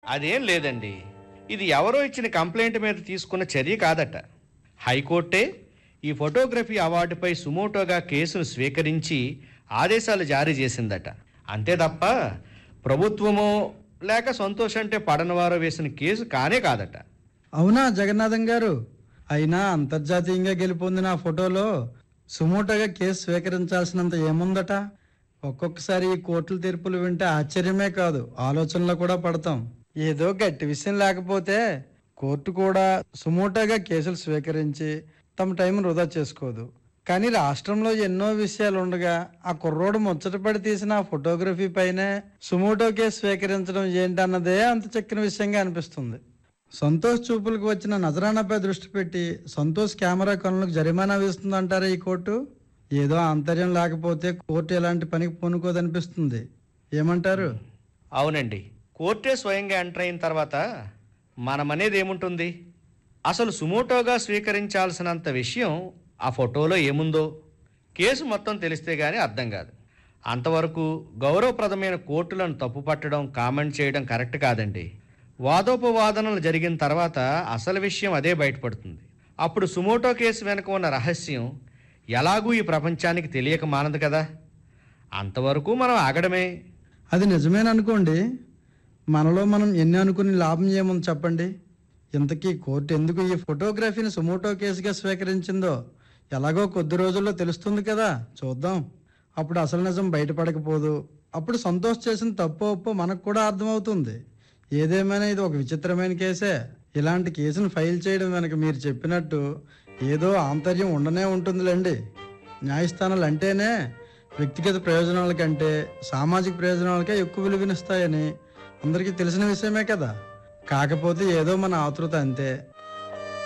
అదేం లేదండి ఇది ఎవరో ఇచ్చిన కంప్లైంట్ మీద తీసుకున్న చర్య కాదట హైకోర్టే ఈ ఫోటోగ్రఫీ అవార్డుపై సుమోటోగా కేసును స్వీకరించి ఆదేశాలు జారీ చేసిందట అంతే తప్ప ప్రభుత్వమో లేక సంతోష్ అంటే పడనవారో వేసిన కేసు కానే కాదట అవునా జగన్నాథం గారు అయినా అంతర్జాతీయంగా గెలుపొందిన ఆ ఫోటోలో సుమోటోగా కేసు స్వీకరించాల్సినంత ఏముందట ఒక్కొక్కసారి ఈ కోర్టుల తీర్పులు వింటే ఆశ్చర్యమే కాదు ఆలోచనలో కూడా పడతాం ఏదో గట్టి విషయం లేకపోతే కోర్టు కూడా సుమోటోగా కేసులు స్వీకరించి తమ టైం వృధా చేసుకోదు కానీ రాష్ట్రంలో ఎన్నో విషయాలు ఉండగా ఆ కుర్రోడు ముచ్చటపడి తీసిన ఆ ఫోటోగ్రఫీ పైనే సుమోటో కేసు స్వీకరించడం ఏంటన్నదే అంత చక్కిన విషయంగా అనిపిస్తుంది సంతోష్ చూపులకు వచ్చిన నజరానాపై దృష్టి పెట్టి సంతోష్ కెమెరా కనులకు జరిమానా వేస్తుందంటారా ఈ కోర్టు ఏదో ఆంతర్యం లేకపోతే కోర్టు ఎలాంటి పనికి పూనుకోదనిపిస్తుంది ఏమంటారు అవునండి కోర్టే స్వయంగా ఎంటర్ అయిన తర్వాత మనమనేది ఏముంటుంది అసలు సుమోటోగా స్వీకరించాల్సినంత విషయం ఆ ఫోటోలో ఏముందో కేసు మొత్తం తెలిస్తే గానీ అర్థం కాదు అంతవరకు గౌరవప్రదమైన కోర్టులను తప్పుపట్టడం కామెంట్ చేయడం కరెక్ట్ కాదండి వాదోపవాదనలు జరిగిన తర్వాత అసలు విషయం అదే బయటపడుతుంది అప్పుడు సుమోటో కేసు వెనుక ఉన్న రహస్యం ఎలాగూ ఈ ప్రపంచానికి తెలియక మానదు కదా అంతవరకు మనం ఆగడమే అది నిజమేననుకోండి మనలో మనం ఎన్ని అనుకుని లాభం ఏముంది చెప్పండి ఇంతకీ కోర్టు ఎందుకు ఈ ఫోటోగ్రఫీని సుమోటో కేసుగా స్వీకరించిందో ఎలాగో కొద్ది రోజుల్లో తెలుస్తుంది కదా చూద్దాం అప్పుడు అసలు నిజం బయటపడకపోదు అప్పుడు సంతోష్ చేసిన తప్పు ఒప్పు మనకు కూడా అర్థమవుతుంది ఏదేమైనా ఇది ఒక విచిత్రమైన కేసే ఇలాంటి కేసును ఫైల్ చేయడం వెనక మీరు చెప్పినట్టు ఏదో ఆంతర్యం ఉండనే ఉంటుందిలేండి న్యాయస్థానాలు అంటేనే వ్యక్తిగత ప్రయోజనాల కంటే సామాజిక ప్రయోజనాలకే ఎక్కువ విలువనిస్తాయని అందరికీ తెలిసిన విషయమే కదా కాకపోతే ఏదో మన ఆతృత అంతే